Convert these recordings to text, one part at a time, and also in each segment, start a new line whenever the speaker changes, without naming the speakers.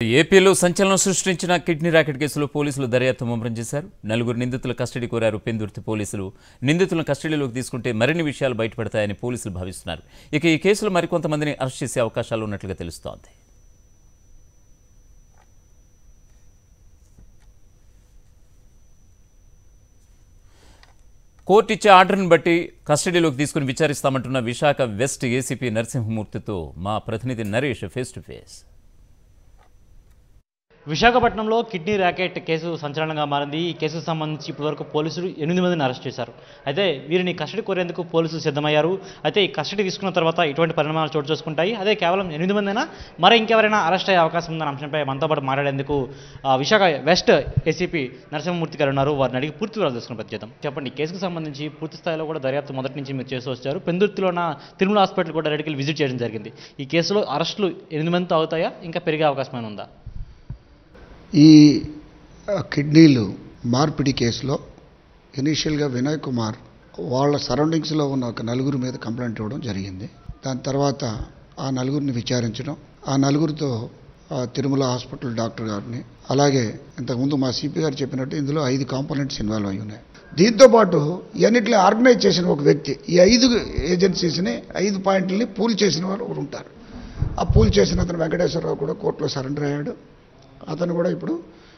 ఏపీలో సంచలనం సృష్టించిన కిడ్నీ ర్యాకెట్ కేసులో పోలీసులు దర్యాప్తు ముమ్మరం చేశారు నలుగురు నిందితుల కస్టడీ కోరారు పెందుర్తి పోలీసులు నిందితులను కస్టడీలోకి తీసుకుంటే మరిన్ని విషయాలు బయటపడతాయని పోలీసులు భావిస్తున్నారు ఇక ఈ కేసులో మరికొంతమందిని అరెస్ట్ చేసే అవకాశాలు ఉన్నట్లుగా తెలుస్తోంది కోర్టు ఇచ్చే ఆర్డర్ని బట్టి కస్టడీలోకి తీసుకుని విచారిస్తామంటున్న విశాఖ వెస్ట్ ఏసీపీ నరసింహమూర్తితో మా ప్రతినిధి నరేష్ ఫేస్ టు ఫేస్
విశాఖపట్నంలో కిడ్నీ ర్యాకెట్ కేసు సంచలనంగా మారింది ఈ కేసుకు సంబంధించి ఇప్పటివరకు పోలీసులు ఎనిమిది మందిని అరెస్ట్ చేశారు అయితే వీరిని కస్టడీ కోరేందుకు పోలీసులు సిద్ధమయ్యారు అయితే ఈ కస్టడీ తీసుకున్న తర్వాత ఇటువంటి పరిణామాలు చోటు చేసుకుంటాయి అదే కేవలం ఎనిమిది మందినా మరి ఇంకెవరైనా అరెస్ట్ అయ్యే అవకాశం ఉందన్న అంశంపై మనతో పాటు మాట్లాడేందుకు ఆ, విశాఖ వెస్ట్ ఏసీపీ నరసింహమూర్తి గారు ఉన్నారు వారిని అడిగి పూర్తి వివరాలు తెలుసుకుని ప్రత్యేకం చెప్పండి ఈ కేసుకు సంబంధించి పూర్తి స్థాయిలో కూడా దర్యాప్తు మొదటి నుంచి మీరు చేస్తూ వచ్చారు పెందుర్తిలోన తిరుమల హాస్పిటల్ కూడా రెడ్డికి విజిట్ చేయడం జరిగింది ఈ కేసులో అరెస్టులు ఎనిమిది మందితో అవుతాయా ఇంకా పెరిగే అవకాశం ఏమైనా ఉందా
ఈ ఆ, కిడ్నీలు మార్పిడి కేసులో ఇనీషియల్గా వినయ్ కుమార్ వాళ్ళ సరౌండింగ్స్లో ఉన్న ఒక నలుగురు మీద కంప్లైంట్ ఇవ్వడం జరిగింది దాని తర్వాత ఆ నలుగురిని విచారించడం ఆ నలుగురితో ఆ, తిరుమల హాస్పిటల్ డాక్టర్ గారిని అలాగే ఇంతకుముందు మా సిపి గారు చెప్పినట్టు ఇందులో ఐదు కాంపోనెంట్స్ ఇన్వాల్వ్ అయి ఉన్నాయి దీంతో పాటు ఇవన్నిటిని ఆర్గనైజ్ చేసిన ఒక వ్యక్తి ఈ ఐదు ఏజెన్సీస్ని ఐదు పాయింట్లని పూల్ చేసిన వారు ఒకరు ఉంటారు ఆ పూల్ చేసిన అతను వెంకటేశ్వరరావు కూడా కోర్టులో సరెండర్ అయ్యాడు అతను కూడా ఇప్పుడు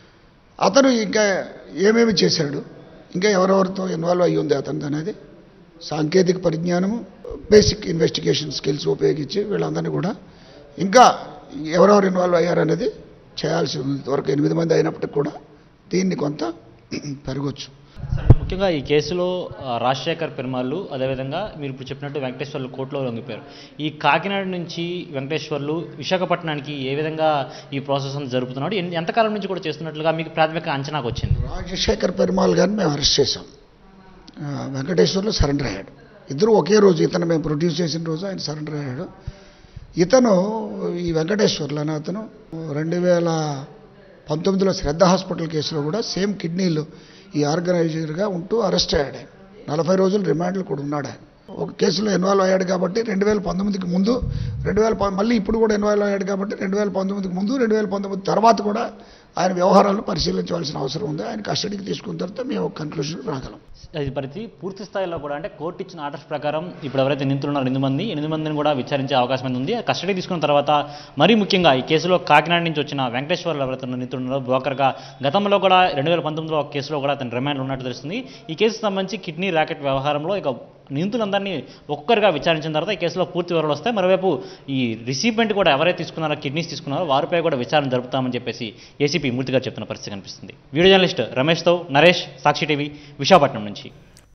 అతను ఇంకా ఏమేమి చేశాడు ఇంకా ఎవరెవరితో ఇన్వాల్వ్ అయ్యి ఉంది అతనిది అనేది సాంకేతిక పరిజ్ఞానము బేసిక్ ఇన్వెస్టిగేషన్ స్కిల్స్ ఉపయోగించి వీళ్ళందరినీ కూడా ఇంకా ఎవరెవరు ఇన్వాల్వ్ అయ్యారనేది చేయాల్సి ఉంది ఇంతవరకు ఎనిమిది మంది అయినప్పటికి కూడా దీన్ని కొంత పెరగచ్చు
సరే, ముఖ్యంగా ఈ కేసులో ఆ, రాజశేఖర్ పెరుమాళ్ళు అదేవిధంగా మీరు ఇప్పుడు చెప్పినట్టు వెంకటేశ్వర్లు కోర్టులో లొంగిపోయారు ఈ కాకినాడ నుంచి వెంకటేశ్వర్లు విశాఖపట్నానికి ఏ విధంగా ఈ ప్రాసెస్ అంతా జరుపుతున్నాడు ఎన్ని- ఎంతకాలం నుంచి కూడా చేస్తున్నట్లుగా మీకు ప్రాథమిక అంచనాకు వచ్చింది
రాజశేఖర్ పెరుమాల్ గారిని మేము అరెస్ట్ చేశాం ఆ, వెంకటేశ్వర్లో సరెండర్ అయ్యాడు ఇద్దరు ఒకే రోజు ఇతను మేము ప్రొడ్యూస్ చేసిన రోజు ఆయన సరెండర్ అయ్యాడు ఇతను ఈ వెంకటేశ్వర్లు అనే అతను రెండు వేల పంతొమ్మిదిలో శ్రద్ధ హాస్పిటల్ కేసులో కూడా సేమ్ కిడ్నీలు ఈ ఆర్గనైజర్గా ఉంటూ అరెస్ట్ అయ్యాడు ఆయన. నలభై రోజులు రిమాండ్లో కూడా ఉన్నాడు ఆయన ఒక కేసులో ఇన్వాల్వ్ అయ్యాడు కాబట్టి రెండు వేల పంతొమ్మిదికి ముందు రెండు వేల ప- మళ్ళీ ఇప్పుడు కూడా ఇన్వాల్వ్ అయ్యాడు కాబట్టి రెండు వేల పంతొమ్మిదికి ముందు రెండు వేల పంతొమ్మిది తర్వాత కూడా ఆయన వ్యవహారాలను పరిశీలించవలసిన అవసరం ఉంది ఆయన కస్టడీకి తీసుకున్న తర్వాత మేము ఒక కన్క్లూషన్ రాగలం
అది పరిస్థితి పూర్తి స్థాయిలో కూడా అంటే కోర్టు ఇచ్చిన ఆర్డర్స్ ప్రకారం ఇప్పుడు ఎవరైతే నిందితులు ఉన్నారో ఎనిమిది మంది ఎనిమిది మందిని కూడా విచారించే అవకాశం అయితే ఉంది కస్టడీ తీసుకున్న తర్వాత మరీ ముఖ్యంగా ఈ కేసులో కాకినాడ నుంచి వచ్చిన వెంకటేశ్వర్లు ఎవరైతే ఉన్న నిందితులు ఉన్నారో బ్రోకర్గా గతంలో కూడా రెండు వేల పంతొమ్మిదిలో ఒక కేసులో కూడా అతను రిమాండ్ ఉన్నట్టు తెలుస్తుంది ఈ కేసుకు సంబంధించి కిడ్నీ ర్యాకెట్ వ్యవహారంలో ఇక నిందితులందరినీ ఒక్కొక్కరిగా విచారించిన తర్వాత ఈ కేసులో పూర్తి వివరాలు వస్తాయి మరోవైపు ఈ రిసీప్మెంట్ కూడా ఎవరైతే తీసుకున్నారో కిడ్నీస్ తీసుకున్నారో వారిపై కూడా విచారణ జరుపుతామని చెప్పేసి ఏసీపీ మూర్తి గారు చెప్తున్న పరిస్థితి కనిపిస్తుంది వీడియో జర్నలిస్ట్ రమేష్తో నరేష్ సాక్షి టీవీ విశాఖపట్నం నుంచి